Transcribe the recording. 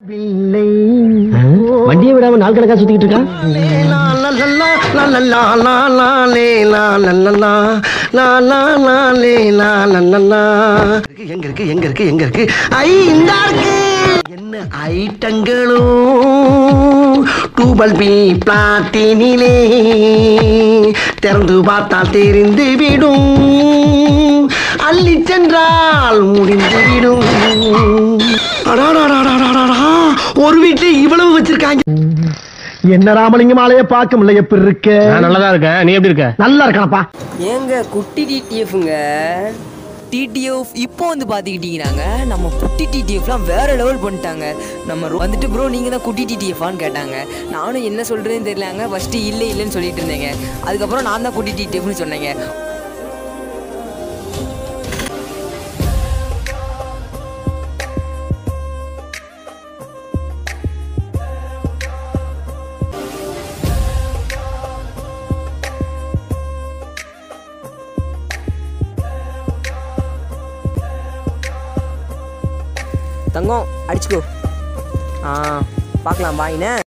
வண்டியை விடாம நாள் கணக்கா சுத்திக்கிட்டு இருக்கான் எங்க இருக்கு எங்க இருக்கு எங்க இருக்கு ஐ இந்த இருக்கு என்ன ஐட்டங்களும் டூபல் பி பிளாட்டினிலே திறந்து பார்த்தால் தெரிந்து விடும் அள்ளி சென்றால் முடிந்து விடும் அடாடாடாடாடாடா, ஒரு வீட்டில் இவ்வளவு வச்சிருக்காங்க என்ன ராமலிங்கம் ஆலைய பார்க்க முடியல எப்படி இருக்க நல்லதா இருக்கேன் நீ எப்படி இருக்க நல்லா இருக்கானப்பா ஏங்க குட்டி டிடிஎஃப்ங்க டிடிஎஃப் இப்போ வந்து பார்த்துக்கிட்டீங்கன்னாங்க நம்ம குட்டி டிடிஎஃப்லாம் வேற லெவல் பண்ணிட்டாங்க நம்ம ரோ- வந்துட்டு ப்ரோ நீங்கள் தான் குட்டி டிடிஎஃபான்னு கேட்டாங்க நானும் என்ன சொல்கிறேன்னு தெரியலங்க ஃபஸ்ட்டு இல்லை இல்லைன்னு சொல்லிட்டு இருந்தேங்க அதுக்கப்புறம் நான் தான் குட்டி டிடிஎஃப்னு சொன்னேங்க தங்கம் அடிச்சுக்கோ ஆ பார்க்கலாம் பாயினே